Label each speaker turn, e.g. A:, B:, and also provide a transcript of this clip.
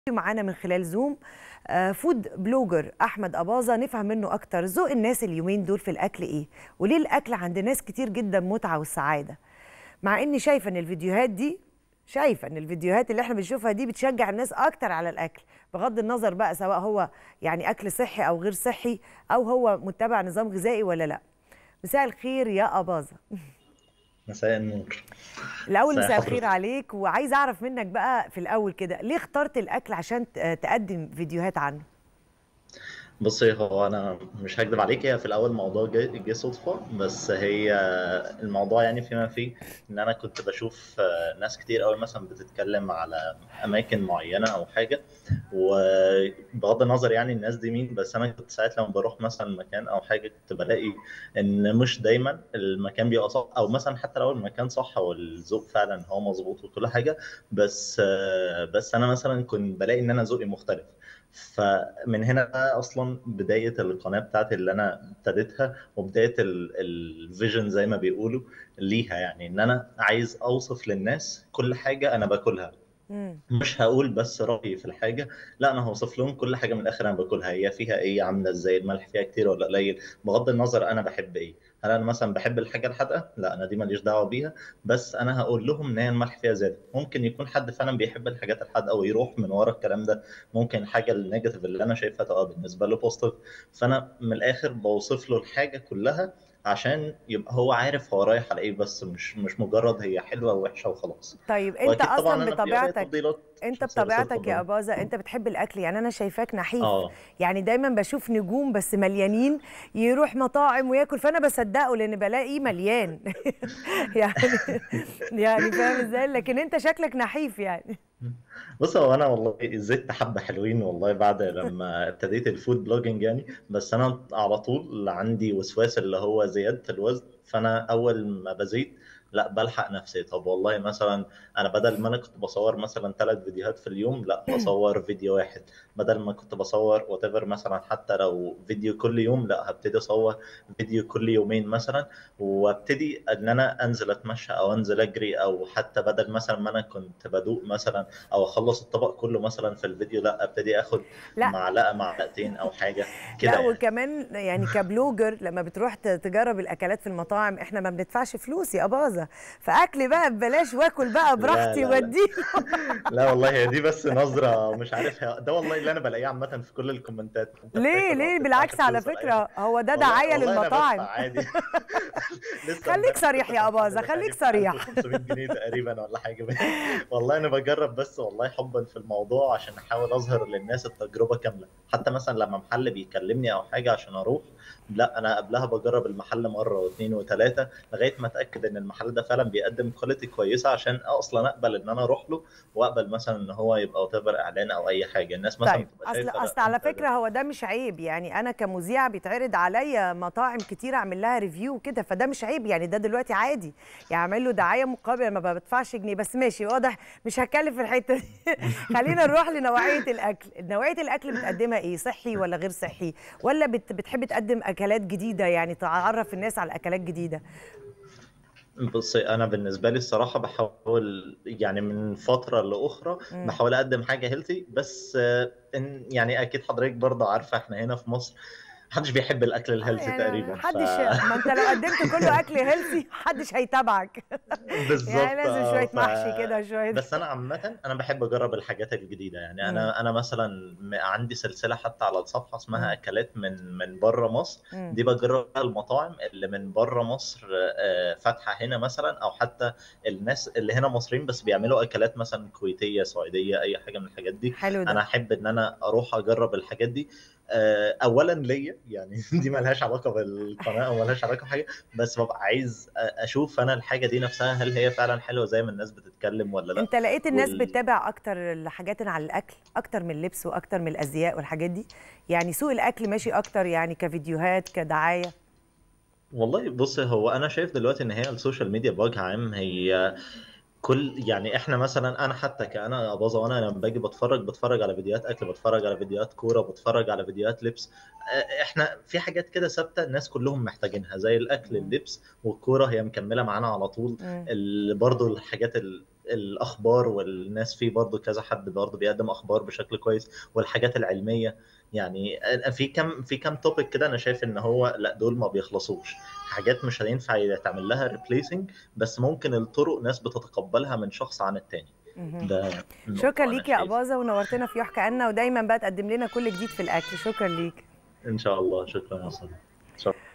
A: معانا من خلال زوم آه، فود بلوجر احمد اباظه نفهم منه اكتر ذوق الناس اليومين دول في الاكل ايه وليه الاكل عند ناس كتير جدا متعه والسعاده مع اني شايفه ان الفيديوهات دي شايفه ان الفيديوهات اللي احنا بنشوفها دي بتشجع الناس اكتر على الاكل بغض النظر بقى سواء هو يعني اكل صحي او غير صحي او هو متبع نظام غذائي ولا لا مساء الخير يا اباظه
B: مساء النور
A: الاول
B: مساء
A: مساء الخير
B: حضرتك.
A: عليك وعايز اعرف منك بقى في الاول كده ليه اخترت الاكل عشان ت- تقدم فيديوهات عنه
B: بصي هو انا مش هكدب عليك هي في الاول موضوع جه جه صدفه بس هي الموضوع يعني فيما فيه ان انا كنت بشوف آه، ناس كتير قوي مثلا بتتكلم على اماكن معينه او حاجه وبغض النظر يعني الناس دي مين بس انا كنت ساعات لما بروح مثلا مكان او حاجه كنت بلاقي ان مش دايما المكان بيبقى صح او مثلا حتى لو المكان صح والذوق فعلا هو مظبوط وكل حاجه بس آه، بس انا مثلا كنت بلاقي ان انا ذوقي مختلف فمن هنا بقى اصلا بدايه القناه بتاعتي اللي انا ابتديتها وبدايه الفيجن زي ما بيقولوا ليها يعني ان انا عايز اوصف للناس كل حاجه انا باكلها
A: مم.
B: مش هقول بس رايي في الحاجه لا انا هوصف لهم كل حاجه من الاخر انا باكلها هي فيها ايه عامله ازاي الملح فيها كتير ولا قليل بغض النظر انا بحب ايه هل انا مثلا بحب الحاجه الحادقه لا انا دي ماليش دعوه بيها بس انا هقول لهم ان هي الملح فيها زياده ممكن يكون حد فعلا بيحب الحاجات الحادقه ويروح من ورا الكلام ده ممكن الحاجه النيجاتيف اللي انا شايفها تبقى بالنسبه له بوزيتيف فانا من الاخر بوصف له الحاجه كلها عشان يبقى هو عارف هو رايح على ايه بس مش مش مجرد هي حلوه ووحشه وخلاص
A: طيب انت
B: واكيد طبعا
A: اصلا
B: انا في آراء
A: بطبيعتك
B: تفضيلات
A: انت
B: شخصيه بس
A: بطبيعتك يا
B: اتفضل
A: اباظه انت بتحب الاكل يعني انا شايفاك نحيف
B: اه
A: يعني دايما بشوف نجوم بس مليانين يروح مطاعم وياكل فانا بصدقه لان بلاقيه مليان يعني يعني فاهم ازاي لكن انت شكلك نحيف يعني
B: بص هو انا والله زدت حبه حلوين والله بعد لما ابتديت الفود بلوجينج يعني بس انا على طول عندي وسواس اللي هو زياده الوزن فانا اول ما بزيد لا بلحق نفسي طب والله مثلا انا بدل ما انا كنت بصور مثلا ثلاث فيديوهات في اليوم لا بصور فيديو واحد بدل ما كنت بصور وات مثلا حتى لو فيديو كل يوم لا هبتدي اصور فيديو كل يومين مثلا وابتدي ان انا انزل اتمشى او انزل اجري او حتى بدل مثلا ما انا كنت بدوق مثلا او اخلص الطبق كله مثلا في الفيديو لا ابتدي اخد
A: لا
B: معلقه معلقتين او حاجه كده
A: لا
B: يعني
A: وكمان يعني كبلوجر لما بتروح ت- تجرب الاكلات في المطاعم احنا ما بندفعش فلوس يا اباظه فاكل بقى ببلاش واكل بقى
B: لا
A: براحتي
B: لا لا
A: واديه
B: لا والله هي دي بس نظرة مش عارف هي- ده والله اللي انا بلاقيه عامة في كل الكومنتات انت
A: ليه
B: بتاكل وما
A: ليه
B: بتدفعش
A: بالعكس على
B: فلوس ولا اي حاجة
A: فكره هو ده
B: والله
A: دعايه
B: والله انا بدفع
A: للمطاعم
B: عادي لسه
A: خليك
B: امبارح
A: صريح
B: كنت
A: يا
B: في
A: اباظه
B: محل
A: خليك
B: دخلني ب
A: صريح
B: 1500 جنيه تقريبا ولا حاجة والله انا بجرب بس والله حبا في الموضوع عشان احاول اظهر للناس التجربة كاملة حتى مثلا لما محل بيكلمني او حاجة عشان اروح لا انا قبلها بجرب المحل مرة واثنين وثلاثة لغاية ما اتاكد ان المحل ده فعلا بيقدم كواليتي كويسة عشان اصلا اقبل ان انا اروح له واقبل مثلا ان هو يبقى whatever اعلان او اي حاجة الناس مثلا
A: طيب
B: بتبقى
A: اصل
B: شايفة
A: اصل
B: لا
A: على
B: انت
A: فكره هو ده مش عيب يعني انا كمذيعه بيتعرض عليا مطاعم كتير اعمل لها ريفيو وكده فده مش عيب يعني ده دلوقتي عادي يعني اعمل له دعايه مقابل ما بدفعش جنيه بس ماشي واضح مش هتكلم في الحته دي خلينا نروح لنوعيه الاكل نوعيه الاكل بتقدمها ايه صحي ولا غير صحي ولا بت بتحب تقدم اكلات جديده يعني تعرف الناس على اكلات جديده
B: بصي انا بالنسبه لي الصراحه بحاول يعني من فتره لاخرى
A: امم
B: بحاول اقدم حاجه هيلثي بس آه، إن يعني اكيد حضرتك برضه عارفه احنا هنا في مصر محدش بيحب الاكل
A: اه
B: الهيلثي
A: يعني
B: تقريبا ف
A: محدش ما انت لو قدمت كله اكل هيلثي محدش هيتابعك يعني
B: بالظبط
A: لازم
B: اه
A: شويه
B: ف
A: محشي كده شويه
B: بس انا عامه انا بحب اجرب الحاجات الجديده يعني
A: امم
B: انا انا مثلا م- عندي سلسله حتى على الصفحه اسمها
A: امم
B: اكلات من من بره مصر
A: امم
B: دي بجرب بقى المطاعم اللي من بره مصر آه، فاتحه هنا مثلا او حتى الناس اللي هنا مصريين بس بيعملوا اكلات مثلا كويتيه سعوديه اي حاجه من الحاجات دي
A: حلو ده
B: انا احب ان انا اروح اجرب الحاجات دي آه، اولا ليا يعني دي ملهاش علاقه بالقناه او ملهاش علاقه بحاجه بس ببقى عايز أ- اشوف انا الحاجه دي نفسها هل هي فعلا حلوه زي ما الناس بتتكلم ولا لا
A: انت لقيت الناس
B: وال...
A: بتتابع اكتر الحاجات عن الاكل اكتر من اللبس واكتر من الازياء والحاجات دي يعني سوق الاكل ماشي اكتر يعني كفيديوهات كدعايه
B: والله بص هو انا شايف دلوقتي ان هي السوشيال ميديا بوجه عام هي كل يعني احنا مثلا انا حتى كأنا اباظه وانا لما باجي بتفرج بتفرج على فيديوهات اكل بتفرج على فيديوهات كوره بتفرج على فيديوهات لبس اه، احنا في حاجات كده ثابته الناس كلهم محتاجينها زي الاكل
A: مم.
B: اللبس والكوره هي مكمله معانا على طول
A: مم.
B: ال- برضو الحاجات ال- الاخبار والناس فيه برضو كذا حد برضو بيقدم اخبار بشكل كويس والحاجات العلميه يعني في كم في كم توبيك كده انا شايف ان هو لا دول ما بيخلصوش حاجات مش هينفع يتعمل لها ريبليسنج بس ممكن الطرق ناس بتتقبلها من شخص عن التاني ده النقطة
A: شكرا
B: أنا
A: ليك يا
B: شايفها.
A: اباظه ونورتنا في يحكى عنا ودايما بقى تقدم لنا كل جديد في الاكل شكرا ليك
B: ان شاء الله شكرا يا صديقي شكرا